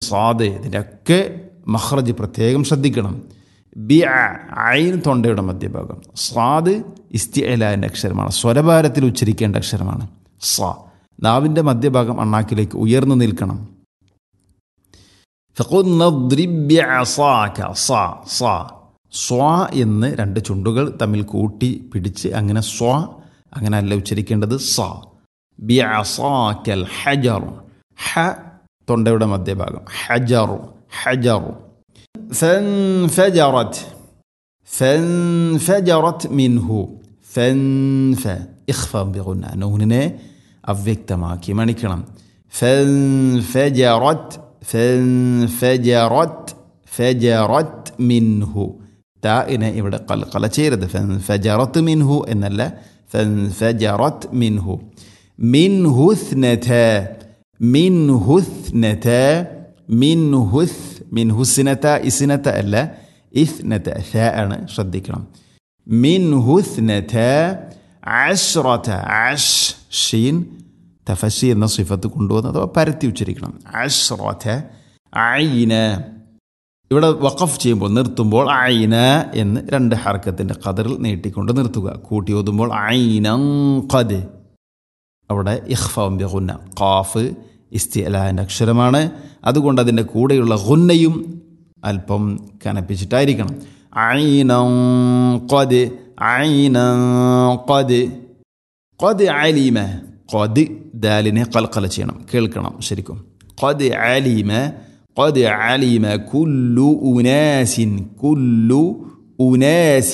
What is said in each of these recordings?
സ്വാദ് ഇതിൻ്റെയൊക്കെ മഹ്റജ് പ്രത്യേകം ശ്രദ്ധിക്കണം ബി ഐൻ തൊണ്ടയുടെ മധ്യഭാഗം സ്വാദ് ഇസ്തിഅലാൻ്റെ അക്ഷരമാണ് സ്വരഭാരത്തിൽ ഉച്ചരിക്കേണ്ട അക്ഷരമാണ് സ്വാ നാവിൻ്റെ മധ്യഭാഗം അണ്ണാക്കിലേക്ക് ഉയർന്നു നിൽക്കണം സ്വാ എന്ന് രണ്ട് ചുണ്ടുകൾ തമ്മിൽ കൂട്ടി പിടിച്ച് അങ്ങനെ സ്വാ അങ്ങനെ അല്ല ഉച്ചരിക്കേണ്ടത് സ ബിഅസാക്കൽ ഹജർ ഹ തൊണ്ടയുടെ മധ്യഭാഗം ഹജറു ഹജറു فانفجرت فانفجرت منه فانف ഇഖ്ഫാം ബിഗുന്ന നൂനിനെ അവ്യക്തമാക്കി മണിക്കണം فانفجرت فانفجرت فجرت منه താഇനെ ഇവിടെ കൽക്കല ചെയ്യരുത് ഫൻഫജറത്ത് മിൻഹു എന്നല്ല ഫൻഫജറത്ത് മിൻഹു മിൻഹു സ്നത മിൻഹു സ്നത മിൻഹുസ് മിൻഹുസിനത്ത ഇസിനത്ത അല്ല ഇസ്നത്ത ഥ ആണ് ശ്രദ്ധിക്കണം മിൻഹുസ്നത അഷ്റത അഷ് ഷീൻ തഫഷി എന്ന സിഫത്ത് കൊണ്ടുവന്ന് അഥവാ പരത്തി ഉച്ചരിക്കണം അഷ്റത ഐന ഇവിടെ വഖഫ് ചെയ്യുമ്പോൾ നിർത്തുമ്പോൾ ഐന എന്ന് രണ്ട് ഹർക്കത്തിൻ്റെ കതറിൽ നീട്ടിക്കൊണ്ട് നിർത്തുക കൂട്ടി ഓതുമ്പോൾ ഐനം ഖദ് അവിടെ ഇഖ്ഫാം ബിഗുന്ന ഖാഫ് ഇസ്തിഅലാൻ്റെ അക്ഷരമാണ് അതുകൊണ്ട് അതിൻ്റെ കൂടെയുള്ള ഗുന്നയും അല്പം കനപ്പിച്ചിട്ടായിരിക്കണം ഐനം ഖദ് ഐനം ഖദ് ഖദ് അലീമ ഖദ് ദാലിനെ കൽക്കല ചെയ്യണം കേൾക്കണം ശരിക്കും ഖദ് അലീമ قد علم كل أناس كل أناس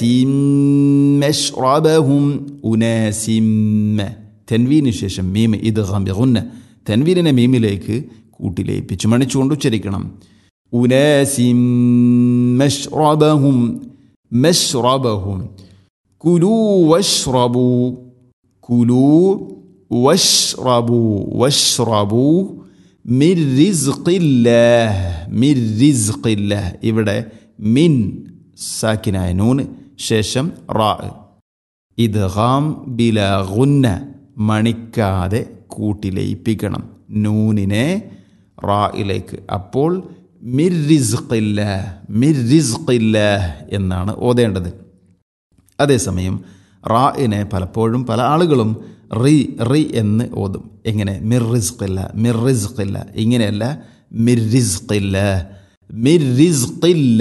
مشربهم أناس തെൻവീന് ശേഷം മീം ഇത് ഗംബിഗുന്ന തെൻവീനിനെ മീമിലേക്ക് കൂട്ടിലേപ്പിച്ച് മണിച്ചുകൊണ്ട് ഉച്ചരിക്കണം ഉനാസിം മഷ്റബഹും മഷ്റബഹും കുലു വഷ്റബു കുലു വഷ്റബു വഷ്റബു മിർ റിസ്ഖില്ലാഹ് മിർ റിസ്ഖില്ലാഹ് ഇവിടെ മിൻ സാക്കിനായ നൂന് ശേഷം റാ ഇദ്ഗാം ബില ഗുന്ന മണിക്കാതെ കൂട്ടിലയിപ്പിക്കണം നൂനിനെ റായിലേക്ക് അപ്പോൾ മിർ റിസ്ഖില്ലാഹ് മിർ റിസ്ഖില്ലാഹ് എന്നാണ് ഓതേണ്ടത് അതേസമയം റായിനെ പലപ്പോഴും പല ആളുകളും റി റി എന്ന് ഓതും എങ്ങനെ മിർ റിസ്ഖില്ല മിർ റിസ്ഖില്ല ഇങ്ങനെയല്ല മിർ റിസ്ഖില്ല മിർ റിസ്ഖില്ല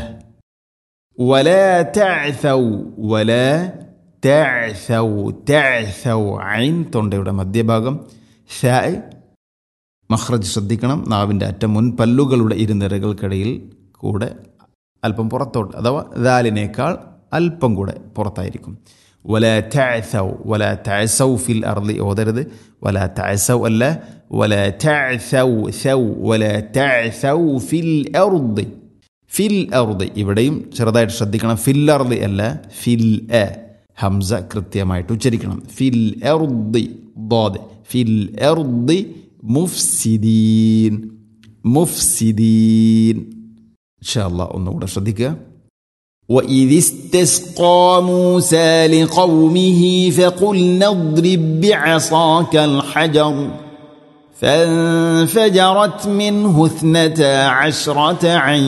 വല തഅസൗ വല തഅസൗ തഅസൗ ഐൻ തൊണ്ടയുടെ മധ്യഭാഗം ഷാ മഹ്റജ് ശ്രദ്ധിക്കണം നാവിൻ്റെ അറ്റം മുൻ പല്ലുകളുടെ ഇരുനിരകൾക്കിടയിൽ കൂടെ അല്പം പുറത്തോട്ട് അഥവാ ദാലിനേക്കാൾ അല്പം കൂടെ പുറത്തായിരിക്കും ولا تعثوا ولا تعسوا في الأرض ഓതരുത് ولا تعسوا അല്ല ولا تعثوا ثو ولا تعثوا في الأرض في الأرض ഇവിടെയും ചെറുതായിട്ട് ശ്രദ്ധിക്കണം ഫിൽ അർദ് അല്ല ഫിൽ എ ഹംസ കൃത്യമായിട്ട് ഉച്ചരിക്കണം ഫിൽ എർദി ദോദ് ഫിൽ എർദി മുഫ്സിദീൻ മുഫ്സിദീൻ ഇൻഷാ അല്ലാഹ് ഒന്നുകൂടെ ശ്രദ്ധിക്കുക وإذ استسقى موسى لقومه فقلنا اضرب بعصاك الحجر فانفجرت منه اثنتا عشرة عين